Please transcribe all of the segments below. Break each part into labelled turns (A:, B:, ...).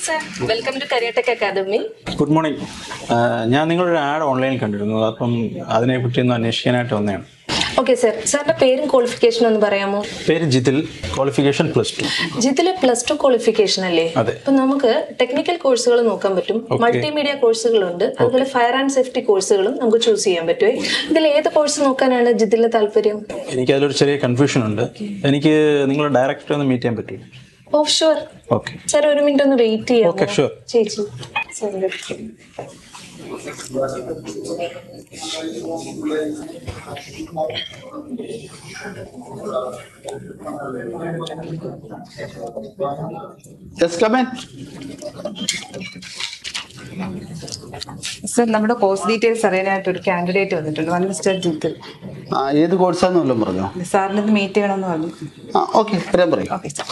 A: Sir welcome to career tech academy
B: good morning ഞാൻ നിങ്ങളുടെ add ഓൺലൈനിൽ കണ്ടിരുന്നു അപ്പം അതിനെപ്പറ്റി ഒന്ന് അന്വേഷിക്കാനായിട്ട് വന്നതാണ്
A: ഓക്കെ സർ സാറിന്റെ പേരും ക്വാളിഫിക്കേഷനും ഒന്ന് പറയാമോ
B: പേര് Jithil qualification plus two
A: Jithil plus two qualification അല്ലേ
B: അതെ.
A: അപ്പൊ നമുക്ക് ടെക്നിക്കൽ കോഴ്സുകൾ നോക്കാൻ പറ്റും മൾട്ടിമീഡിയ കോഴ്സുകളുണ്ട് അതുപോലെ ഫയർ ആൻഡ് സേഫ്റ്റി കോഴ്സുകളും നമുക്ക് ചൂസ് ചെയ്യാൻ പറ്റുമേ ഇതിൽ ഏത് കോഴ്സ് നോക്കാനാണ് ജിത്തിലെ താല്പര്യം
B: എനിക്ക് അതിലൊരു ചെറിയ കൺഫ്യൂഷൻ ഉണ്ട് എനിക്ക് നിങ്ങളെ ഡയറക്റ്റ് ഒന്ന് മീറ്റ് ചെയ്യാൻ പറ്റും
A: ഓഫ് ഷുവർ
B: ഓക്കെ
A: സാർ ഒരു മിനിറ്റ് ഒന്ന് വെയിറ്റ് ചെയ്യാം
B: Okay, sure.
A: ചേച്ചി സാറിന്റെ
C: യെസ് കമൻ
D: സർ നമ്മുടെ കോഴ്സ് ഡീറ്റെയിൽസ് അറിയാനായിട്ട് ഒരു കാൻഡിഡേറ്റ് വന്നിട്ടുണ്ട് വൺ മിസ്റ്റർ ജിത്തിൽ
C: ആ ഏത് കോഴ്സാന്ന് വല്ലതും പറഞ്ഞോ
D: സാറിന് ഇത് മീറ്റ് ചെയ്യണമെന്ന് പറഞ്ഞു
C: ആ ഓക്കെ വരാൻ പറയും
D: okay sir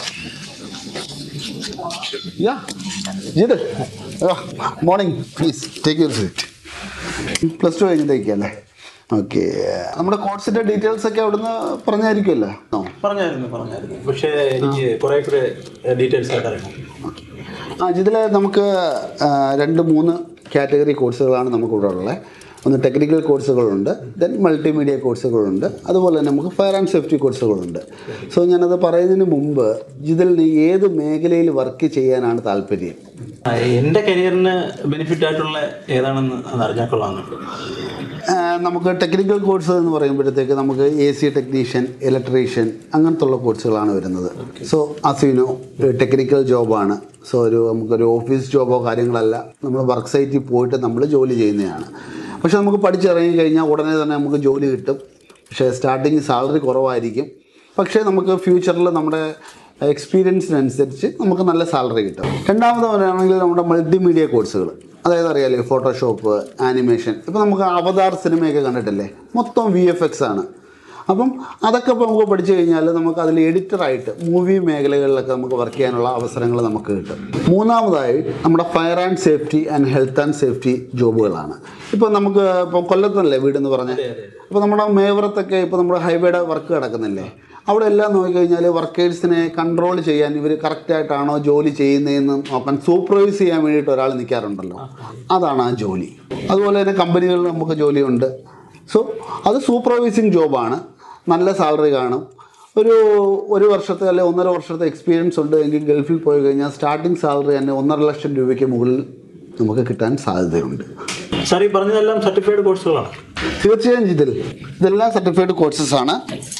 C: yeah Jith morning please take your seat plus two കഴിഞ്ഞിട്ടേക്കല്ലേ ഓക്കെ നമ്മുടെ കോഴ്സിന്റെ ഡീറ്റെയിൽസ് ഒക്കെ അവിടുന്ന് പറഞ്ഞായിരിക്കുമല്ലോ ആ
B: പറഞ്ഞായിരുന്നു പറഞ്ഞായിരുന്നു പക്ഷേ എനിക്ക് കുറേ കൂടെ ഡീറ്റെയിൽസ് ആയിട്ട് അറിയണം
C: ആ ഇതിൽ നമുക്ക് ആ, രണ്ട് മൂന്ന് കാറ്റഗറി കോഴ്സുകളാണ് നമുക്കിവിടെ ഉള്ളത് ഒന്ന് ടെക്നിക്കൽ കോഴ്സുകളുണ്ട് ദെൻ മൾട്ടിമീഡിയ കോഴ്സുകളുണ്ട് അതുപോലെ തന്നെ നമുക്ക് ഫയർ ആൻഡ് സേഫ്റ്റി കോഴ്സുകളുണ്ട് സോ ഞാനത് പറയുന്നതിന് മുമ്പ് ഇതിൽ നീ ഏത് മേഖലയിൽ വർക്ക് ചെയ്യാനാണ് താല്പര്യം
B: ആ, എൻ്റെ കരിയറിന് ബെനിഫിറ്റ് ആയിട്ടുള്ള ഏതാണെന്ന് അത് അറിഞ്ഞാൽ കൊള്ളാമെന്നുണ്ട്
C: ആ, നമുക്ക് ടെക്നിക്കൽ കോഴ്സ് എന്ന് പറയുമ്പോഴത്തേക്ക് നമുക്ക് എ സി ടെക്നീഷ്യൻ ഇലക്ട്രീഷ്യൻ അങ്ങനത്തുള്ള കോഴ്സുകളാണ് വരുന്നത് സോ അസീനോ ടെക്നിക്കൽ ജോബാണ് സോ ഒരു നമുക്കൊരു ഓഫീസ് ജോബോ കാര്യങ്ങളല്ല നമ്മൾ വർക്ക് സൈറ്റിൽ പോയിട്ട് നമ്മൾ ജോലി ചെയ്യുന്നതാണ് പക്ഷെ നമുക്ക് പഠിച്ചിറങ്ങി കഴിഞ്ഞാൽ ഉടനെ തന്നെ നമുക്ക് ജോലി കിട്ടും പക്ഷേ സ്റ്റാർട്ടിങ് സാലറി കുറവായിരിക്കും പക്ഷേ നമുക്ക് ഫ്യൂച്ചറിൽ നമ്മുടെ എക്സ്പീരിയൻസിനനുസരിച്ച് നമുക്ക് നല്ല സാലറി കിട്ടും രണ്ടാമത് പറയുകയാണെങ്കിൽ നമ്മുടെ മൾട്ടിമീഡിയ കോഴ്സുകൾ അതായത് അറിയാലേ ഫോട്ടോഷോപ്പ് ആനിമേഷൻ ഇപ്പം നമുക്ക് അവതാർ സിനിമയൊക്കെ കണ്ടിട്ടില്ലേ മൊത്തം വി എഫ് എക്സ് ആണ് അപ്പം അതൊക്കെ ഇപ്പോൾ നമുക്ക് പഠിച്ചു കഴിഞ്ഞാൽ നമുക്ക് അതിൽ എഡിറ്ററായിട്ട് മൂവി മേഖലകളിലൊക്കെ നമുക്ക് വർക്ക് ചെയ്യാനുള്ള അവസരങ്ങൾ നമുക്ക് കിട്ടും മൂന്നാമതായി നമ്മുടെ fire and safety and health and safety ജോബുകളാണ് ഇപ്പോൾ നമുക്ക് ഇപ്പോൾ കൊല്ലത്തല്ലേ വീടെന്ന് പറഞ്ഞാൽ ഇപ്പോൾ നമ്മുടെ മേവറത്തൊക്കെ ഇപ്പോൾ നമ്മുടെ ഹൈവേയുടെ വർക്ക് കിടക്കുന്നില്ലേ അവിടെ എല്ലാം നോക്കിക്കഴിഞ്ഞാൽ വർക്കേഴ്സിനെ കൺട്രോൾ ചെയ്യാൻ ഇവർ കറക്റ്റായിട്ടാണോ ജോലി ചെയ്യുന്നതെന്ന് നോക്കാൻ സൂപ്പർവൈസ് ചെയ്യാൻ വേണ്ടിയിട്ട് ഒരാൾ നിൽക്കാറുണ്ടല്ലോ അതാണ് ആ ജോലി അതുപോലെ തന്നെ കമ്പനികളിൽ നമുക്ക് ജോലിയുണ്ട് സോ അത് സൂപ്പർവൈസിങ് ജോബാണ് നല്ല സാലറി കാണും ഒരു ഒരു വർഷത്തെ അല്ലെങ്കിൽ ഒന്നര വർഷത്തെ എക്സ്പീരിയൻസ് ഉണ്ട് എങ്കിൽ ഗൾഫിൽ പോയി കഴിഞ്ഞാൽ സ്റ്റാർട്ടിങ് സാലറി തന്നെ ഒന്നര ലക്ഷം രൂപയ്ക്ക് മുകളിൽ നമുക്ക് കിട്ടാൻ സാധ്യതയുണ്ട്
B: സാർ ഈ പറഞ്ഞതെല്ലാം സർട്ടിഫൈഡ് കോഴ്സുകളാണ്
C: തീർച്ചയായും ജിതിൽ ഇതെല്ലാം സർട്ടിഫൈഡ് കോഴ്സസ് ആണ്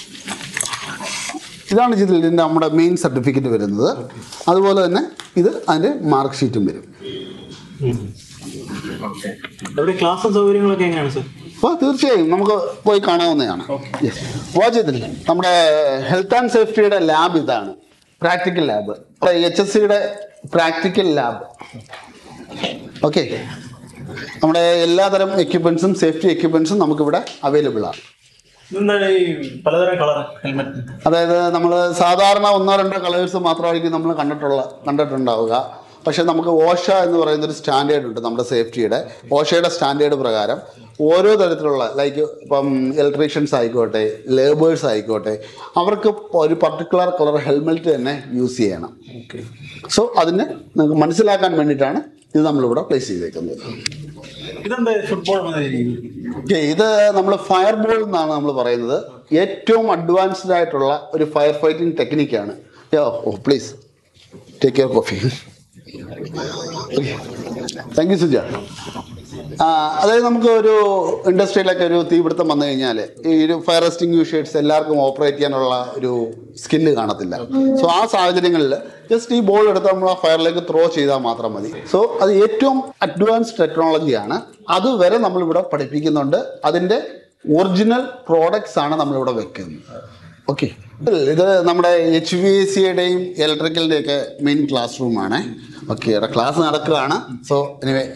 C: ഇതാണ് ജിതിൽ ഇതിൻ്റെ നമ്മുടെ മെയിൻ സർട്ടിഫിക്കറ്റ് വരുന്നത് അതുപോലെ തന്നെ ഇത് അതിൻ്റെ മാർക്ക് ഷീറ്റും വരും
B: എവിടെ ക്ലാസ്സും സൗകര്യങ്ങളൊക്കെ എങ്ങനെയാണ് സാർ
C: അപ്പോൾ തീർച്ചയായും നമുക്ക് പോയി കാണാവുന്നതാണ് Yes. വാ ജിതിൽ നമ്മുടെ ഹെൽത്ത് ആൻഡ് സേഫ്റ്റിയുടെ ലാബ് ഇതാണ് പ്രാക്ടിക്കൽ ലാബ് എച്ച് എസ് സിയുടെ പ്രാക്ടിക്കൽ ലാബ് ഓക്കെ നമ്മുടെ എല്ലാതരം എക്യുപ്മെൻസും സേഫ്റ്റി എക്യുപ്മെൻസും നമുക്കിവിടെ അവൈലബിൾ ആണ്
B: എന്താണ് ഈ പലതരം കളർ ഹെൽമെറ്റ്
C: അതായത് നമ്മൾ സാധാരണ ഒന്നോ രണ്ടോ കളേഴ്സ് മാത്രമായിരിക്കും നമ്മൾ കണ്ടിട്ടുള്ള കണ്ടിട്ടുണ്ടാവുക പക്ഷേ നമുക്ക് ഓഷ എന്ന് പറയുന്ന ഒരു സ്റ്റാൻഡേർഡ് ഉണ്ട് നമ്മുടെ സേഫ്റ്റിയുടെ ഓഷയുടെ സ്റ്റാൻഡേർഡ് പ്രകാരം ഓരോ തരത്തിലുള്ള ലൈക്ക് ഇപ്പം ഇലക്ട്രീഷ്യൻസ് ആയിക്കോട്ടെ ലേബേഴ്സ് ആയിക്കോട്ടെ അവർക്ക് ഒരു പർട്ടിക്കുലർ കളർ ഹെൽമെറ്റ് തന്നെ യൂസ് ചെയ്യണം സോ അതിന് നമുക്ക് മനസ്സിലാക്കാൻ വേണ്ടിയിട്ടാണ് ഇത് നമ്മളിവിടെ പ്ലേസ് ചെയ്തേക്കുന്നത്
B: ഇതെന്താ ഫുട്ബോൾ
C: ഓക്കെ ഇത് നമ്മൾ ഫയർ ബോൾ എന്നാണ് നമ്മൾ പറയുന്നത് ഏറ്റവും അഡ്വാൻസ്ഡ് ആയിട്ടുള്ള ഒരു ഫയർ ഫൈറ്റിംഗ് ടെക്നിക്കാണ് oh please take care coffee thank you Suja ആ, അതായത് നമുക്ക് ഒരു ഇൻഡസ്ട്രിയിലൊക്കെ ഒരു തീപിടുത്തം വന്നു കഴിഞ്ഞാൽ ഈ ഒരു ഫയർ എക്സ്റ്റിങ്യൂഷേഴ്സ് എല്ലാവർക്കും ഓപ്പറേറ്റ് ചെയ്യാനുള്ള ഒരു സ്കില്ല് കാണത്തില്ല സോ ആ സാഹചര്യങ്ങളിൽ ജസ്റ്റ് ഈ ബോൾ എടുത്ത് നമ്മൾ ആ ഫയറിലേക്ക് ത്രോ ചെയ്താൽ മാത്രം മതി സോ അത് ഏറ്റവും അഡ്വാൻസ്ഡ് ടെക്നോളജിയാണ് അതുവരെ നമ്മളിവിടെ പഠിപ്പിക്കുന്നുണ്ട് അതിൻ്റെ ഒറിജിനൽ പ്രോഡക്ട്സ് ആണ് നമ്മളിവിടെ വെക്കുന്നത് ഓക്കെ ഇത് നമ്മുടെ എച്ച് വി എസ് സിയുടെയും ഇലക്ട്രിക്കലിൻ്റെ ഒക്കെ മെയിൻ ക്ലാസ് റൂമാണ് ഓക്കെ ഇവിടെ ക്ലാസ് നടക്കുകയാണ് സോ എനിവേ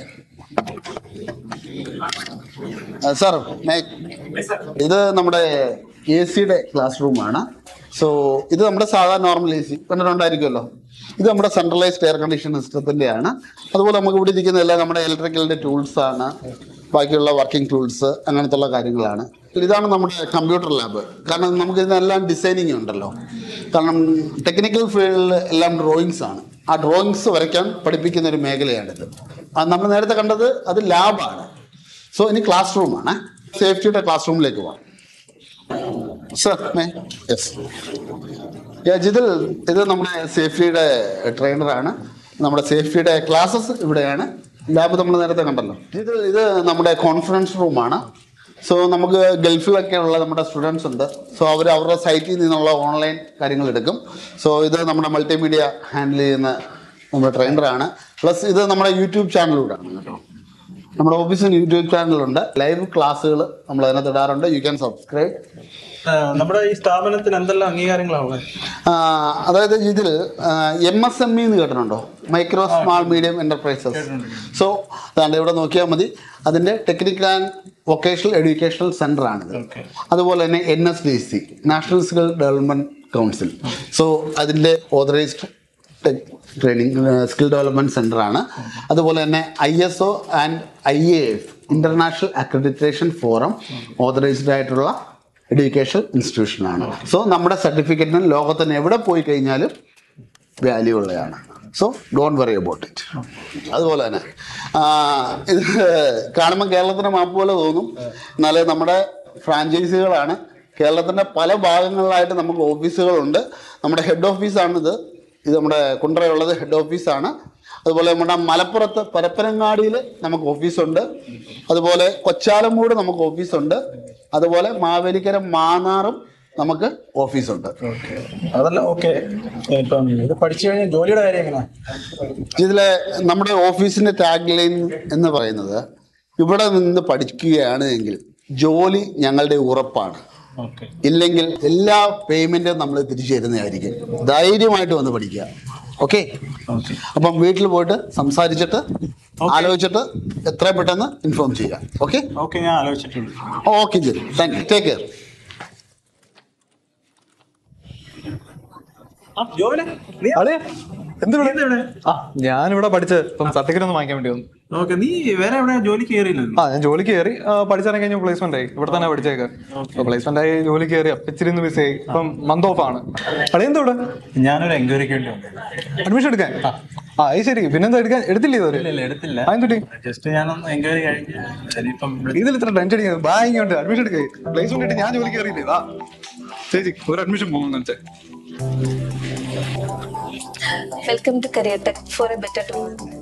C: സാർ ഇത് നമ്മുടെ എ സിയുടെ ക്ലാസ് റൂമാണ് സോ ഇത് നമ്മുടെ സാധാരണ നോർമൽ എ സി കണ്ടിട്ടുണ്ടായിരിക്കുമല്ലോ ഇത് നമ്മുടെ സെൻട്രലൈസ്ഡ് എയർ കണ്ടീഷൻ സിസ്റ്റത്തിൻ്റെയാണ് അതുപോലെ നമുക്ക് ഇവിടെ ഇരിക്കുന്ന എല്ലാം നമ്മുടെ ഇലക്ട്രിക്കലിൻ്റെ ടൂൾസ് ആണ് ബാക്കിയുള്ള വർക്കിംഗ് ടൂൾസ് അങ്ങനത്തെ ഉള്ള കാര്യങ്ങളാണ് ഇതാണ് നമ്മുടെ കമ്പ്യൂട്ടർ ലാബ് കാരണം നമുക്ക് ഇതിനെല്ലാം ഡിസൈനിങ് ഉണ്ടല്ലോ കാരണം ടെക്നിക്കൽ ഫീൽഡിൽ എല്ലാം ഡ്രോയിങ്സ് ആണ് ആ ഡ്രോയിങ്സ് വരയ്ക്കാൻ പഠിപ്പിക്കുന്ന ഒരു മേഖലയാണിത് ആ നമ്മൾ നേരത്തെ കണ്ടത് അത് ലാബാണ് സോ ഇനി ക്ലാസ് റൂമാണ് സേഫ്റ്റിയുടെ ക്ലാസ് റൂമിലേക്ക് പോകാം സർ മേ യെസ് ജിതിൽ ഇത് നമ്മുടെ സേഫ്റ്റിയുടെ ട്രെയിനറാണ് നമ്മുടെ സേഫ്റ്റിയുടെ ക്ലാസ്സസ് ഇവിടെയാണ് ലാബ് നമ്മൾ നേരത്തെ കണ്ടല്ലോ ഇത് ഇത് നമ്മുടെ കോൺഫറൻസ് റൂമാണ് സോ നമുക്ക് ഗൾഫിലൊക്കെ ഉള്ള നമ്മുടെ സ്റ്റുഡൻസ് ഉണ്ട് സോ അവർ അവരുടെ സൈറ്റിൽ നിന്നുള്ള ഓൺലൈൻ കാര്യങ്ങൾ എടുക്കും സോ ഇത് നമ്മുടെ മൾട്ടിമീഡിയ ഹാൻഡിൽ ചെയ്യുന്ന നമ്മുടെ ട്രെയിനറാണ് പ്ലസ് ഇത് നമ്മുടെ യൂട്യൂബ് ചാനലിലൂടെയാണ് കേട്ടോ നമ്മുടെ ഓഫീസിന് യൂട്യൂബ് ചാനലുണ്ട് ലൈവ് ക്ലാസ്സുകൾ നമ്മൾ അതിനകത്ത് ഇടാറുണ്ട് യു ക്യാൻ സബ്സ്ക്രൈബ്
B: നമ്മുടെ ഈ സ്ഥാപനത്തിന് എന്തെല്ലാം അംഗീകാരങ്ങളാണ്
C: ആ, അതായത് ഇതിൽ എം എസ് എം ഇ എന്ന് കേട്ടിട്ടുണ്ടോ micro small medium enterprises so അതാണ്ട് ഇവിടെ നോക്കിയാൽ മതി അതിൻ്റെ technical and vocational educational centre ആണിത് അതുപോലെ തന്നെ N S D C national skill development council so അതിൻ്റെ authorised training skill development centre ആണ് അതുപോലെ തന്നെ I S O and I A F international accreditation forum authorised ആയിട്ടുള്ള എഡ്യൂക്കേഷൻ ഇൻസ്റ്റിറ്റ്യൂഷനാണ് so നമ്മുടെ സർട്ടിഫിക്കറ്റിന് ലോകത്തിന് എവിടെ പോയി കഴിഞ്ഞാലും വാല്യൂ ഉള്ളതാണ് so don't worry about it അതുപോലെ തന്നെ ആ, ഇത് കാണുമ്പോൾ കേരളത്തിൻ്റെ മാപ്പ് പോലെ തോന്നും എന്നാല് നമ്മുടെ ഫ്രാഞ്ചൈസികളാണ് കേരളത്തിൻ്റെ പല ഭാഗങ്ങളിലായിട്ട് നമുക്ക് ഓഫീസുകളുണ്ട് നമ്മുടെ ഹെഡ് ഓഫീസാണിത് ഇത് നമ്മുടെ കുണ്ടറയുള്ളത് ഹെഡ് ഓഫീസാണ് അതുപോലെ നമ്മുടെ മലപ്പുറത്ത് പരപ്പനങ്ങാടിയിൽ നമുക്ക് ഓഫീസുണ്ട് അതുപോലെ കൊച്ചാലമൂട് നമുക്ക് ഓഫീസുണ്ട് അതുപോലെ മാവേലിക്കര മാന്നാറും നമുക്ക് ഓഫീസുണ്ട്
B: അതല്ല ഓക്കെ ഇപ്പം ഇത് പഠിച്ചു കഴിഞ്ഞാൽ ജോലിയുടെ കാര്യം എങ്ങനെയാ
C: ഇതിലെ നമ്മുടെ ഓഫീസിന്റെ ടാഗ് ലൈൻ എന്ന് പറയുന്നത് ഇവിടെ നിന്ന് പഠിക്കുകയാണ് എങ്കിൽ ജോലി ഞങ്ങളുടെ ഉറപ്പാണ്
B: ഓക്കെ
C: ഇല്ലെങ്കിൽ എല്ലാ പേയ്മെന്റും നമ്മൾ തിരിച്ചു തരുന്നതായിരിക്കും ധൈര്യമായിട്ട് വന്ന് പഠിക്കുക ഓക്കെ
B: ഓക്കെ
C: അപ്പം വീട്ടിൽ പോയിട്ട് സംസാരിച്ചിട്ട് ആലോചിച്ചിട്ട് എത്രയും പെട്ടെന്ന് ഇൻഫോം ചെയ്യുക ഓക്കെ
B: ഓക്കെ ഞാൻ ആലോചിച്ചിട്ടുണ്ട്
C: okay ji thank you take care
B: ആ ജോലി നീ
E: അളിയ എന്ത് ഇവിടെ
B: നീ എവിടെ
E: ആ ഞാനിവിടെ പഠിച്ച് ഇപ്പം സർട്ടിഫിക്കറ്റ് ഒന്ന് വാങ്ങിക്കാൻ വേണ്ടി വന്നു
B: ഓക്കെ നീ വേറെ എവിടെ ജോലി കയറിയില്ലല്ലോ
E: ആ ഞാൻ ജോലിക്ക് കയറി ആ, പഠിച്ചിറങ്ങി കഴിഞ്ഞ പ്ലേസ്മെന്റ് ആയി ഇവിടെ തന്നെ പഠിച്ചേക്ക് പ്ലേസ്മെന്റ് ആയി ജോലി കയറി അപ്പൊ ഇച്ചിരി ഒന്ന് ബിസി ആയി ഇപ്പം മന്ത് ഓഫ് ആണ് അളിയ എന്താ ഇവിടെ
B: ഞാനൊരു എൻക്വയറിക്ക് വേണ്ടി വന്നു
E: അഡ്മിഷൻ എടുക്കാൻ ആ ആ അത് ശരി പിന്നെന്താ എടുക്കാൻ എടുത്തില്ലേ ഇതുവരെ
B: ഇല്ല എടുത്തില്ല
E: അതെന്തുട്ടി
B: ജസ്റ്റ് ഞാനൊന്ന് എൻക്വയറി കഴിഞ്ഞു ഇനിയിപ്പം
E: ഇതിൽ ഇത്ര ടെൻഷൻ അടിക്കുന്നത് ബാ ഇങ്ങോട്ട് അഡ്മിഷൻ എടുക്കേ പ്ലേസ്മെന്റ് ഇട്ട് ഞാൻ ജോലി കയറിയില്ലേ വാ ചേച്ചി ഒരു അഡ്മിഷൻ പോകുന്നു വെച്ചേ
A: welcome to career tech for a better tomorrow